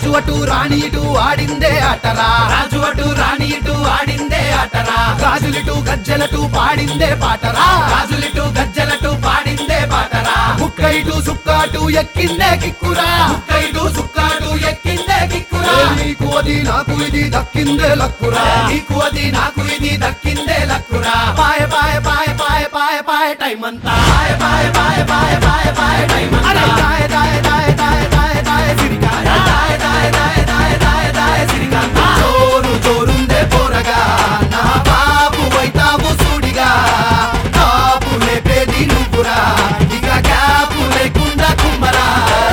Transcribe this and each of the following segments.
రాజు అటు రాణి ఇటు ఆడిందే ఆటరా రాజు అటు రాణి ఇటు ఆడిందే ఆటరా గాజులిటు గజ్జలటు పాడిందే పాటరా రాజులిటు గజ్జలటు పాడిందే పాటరా ముక్క ఇటు సుక్కాటు ఎక్కిందే కిక్కురా ముక్కైదు సుక్కాడు ఎక్కిందే కిక్కురా ఏ నీకు అది నాకు ఇది దక్కిందే లక్కురా నీకు అది నాకు ఇది దక్కిందే లక్కురా పాయ పాయ పాయ పాయ పాయ పాయ టైం అంతా పాయ పాయ పాయ పాయ పాయ పాయ టైం అరే అంతా. దాయ దాయ దాయ దాయ దాయ దాయ సిరికాయ దాయ దాయ దాయ దాయ దాయ దాయ సిరికాంత జోరు జోరుందే పోరగా నా బాబు వైతావు సూడిగా కాపు లేపేది నువ్వురా ఇక క్యాపు లేకుండా కుమ్మరా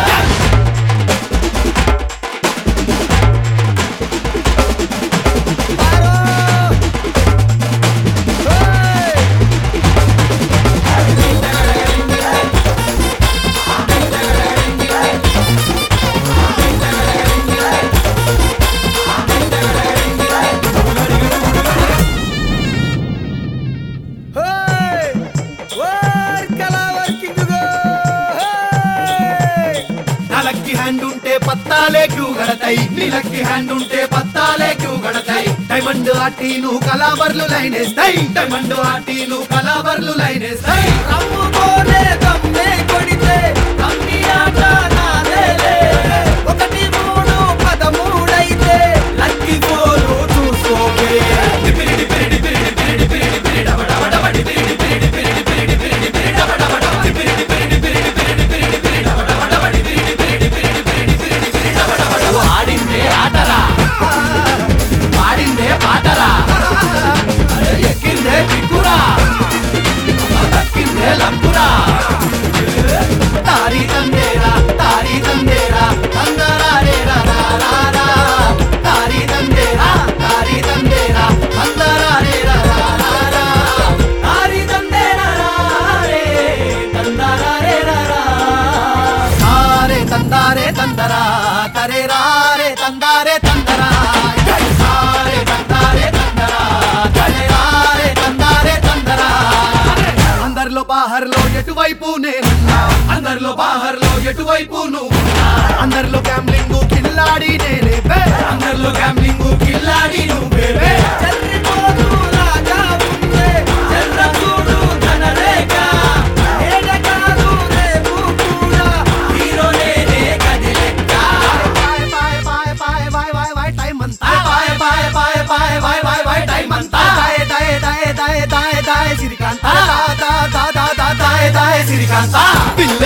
నా లక్కీ హ్యాండ్ ఉంటే పత్తాలే క్యూ గడతాయి నీ లక్కి హ్యాండ్ ఉంటే పత్తాలే క్యూ గడతాయి డైమండ్ ఆటీలు కలాబర్లు లైనేస్తాయి డైమండ్ ఆటీలు కలాబర్లు లైనేస్తాయి రమ్ముకోలే దమ్మే కొడితే కమ్మి ఆట నాదేలే ఒకటి మూడు పదమూడైతే లక్కి పోలు చూసుకోకే డిపిరి డిపిరి డిపిరి డిపిరి డిపిరి డిపిరి డబ డబ డబ డిపిరి డిపిరి డిపిరి డిపిరి డిపిరి డిపిరి డబ డబ డబ డిపిరి డిపిరి డిపిరి డిపిరి డిపిరి డిపిరి డబ డబ డబ డిపిరి డిపిరి డిపిరి డిపిరి డిపిరి డిపిరి డబ డబ డబ ఆడిందే ఆటరా పాడిందే పాటరా ఎక్కిందే కిక్కురా దక్కిందే లక్కురా తారీ తందేరా తారీ తందేరా అందరా రేరా రా రా రా తారీ తందేరా తారీ తందేరా అందరా రేరా రా రా రా తారి తందేరా రే తందారా రే రా రా తారే తందారే తందరా తరే రారే తందారే తందరా తారే తందారే తందరా తరే రారే తందారే తందరా అందరిలో బాహర్లో ఎటువైపు నేనున్నా అందరిలో బాహర్లో ఎటువైపు నువ్వు అందరిలో గ్యామ్లింగ్ కిల్లాడి నేనే బే అందరిలో గ్యామ్లింగ్ కిల్లాడి నువ్వేవే చెర్రిపోతూ రాగా ఉందే ఎర్ర చూడు ధనరేఖ ఏడ కాదు రేపు కూడా హీరో నేనే గది లెక్క పాయ్ పాయ్ పాయ్ పాయ్ పాయ్ పాయ్ పాయ్ టైం అంతా పాయ పాయ పాయ పాయ పాయ పాయ పాయ టైం అంతా దాయ్ దాయ్ దాయ్ దాయ్ దాయ్ దాయ్ సిరికాంత దా దా దా దా దా దాయ్ దాయ్ సిరికాంత పిల్ల